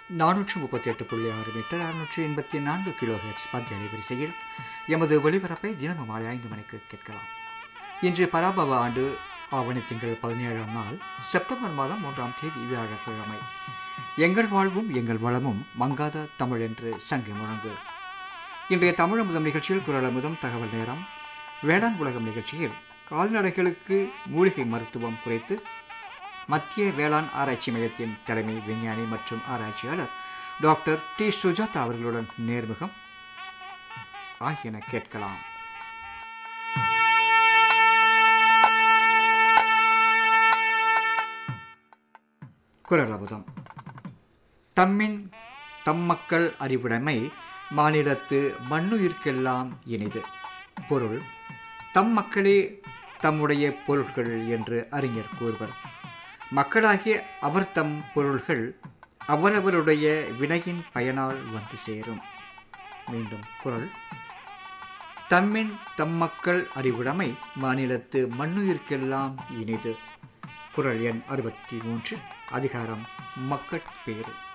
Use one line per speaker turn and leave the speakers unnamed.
நானூற்று முப்பத்தி எட்டு புள்ளி ஆறு மீட்டர் அறுநூற்று எண்பத்தி நான்கு கிலோ ஹெட்ஸ் மத்திய அலைவரிசையில் எமது ஒளிபரப்பை தினமும் மாலை ஐந்து மணிக்கு கேட்கலாம் இன்று பராபவ ஆண்டு ஆவணி திங்கள் பதினேழாம் நாள் செப்டம்பர் மாதம் மூன்றாம் தேதி வியாழக்கிழமை எங்கள் வாழ்வும் எங்கள் வளமும் மங்காத தமிழ் என்று சங்கி முழங்கு இன்றைய தமிழ் அமுதம் நிகழ்ச்சியில் குரல் அமுதம் தகவல் நேரம் வேளாண் உலகம் நிகழ்ச்சியில் கால்நடைகளுக்கு மூலிகை மருத்துவம் குறித்து மத்திய வேளாண் ஆராய்ச்சி மையத்தின் தலைமை விஞ்ஞானி மற்றும் ஆராய்ச்சியாளர் டாக்டர் டி சுஜாதா அவர்களுடன் நேர்முகம் ஆகியன கேட்கலாம் குரல் அமுதம் தம்மின் தம்மக்கள் அறிவுடைமை மாநிலத்து மண்ணுயிர்க்கெல்லாம் இனிது பொருள் தம் மக்களே தம்முடைய பொருள்கள் என்று அறிஞர் கூறுவர் மக்களாகிய அவர் தம் பொருள்கள் அவரவருடைய வினையின் பயனால் வந்து சேரும் மீண்டும் குரல் தம்மின் தம்மக்கள் அறிவுடைமை மாநிலத்து மண்ணுயிர்க்கெல்லாம் இனிது குரல் எண் அறுபத்தி மூன்று அதிகாரம் மக்கட்பேறு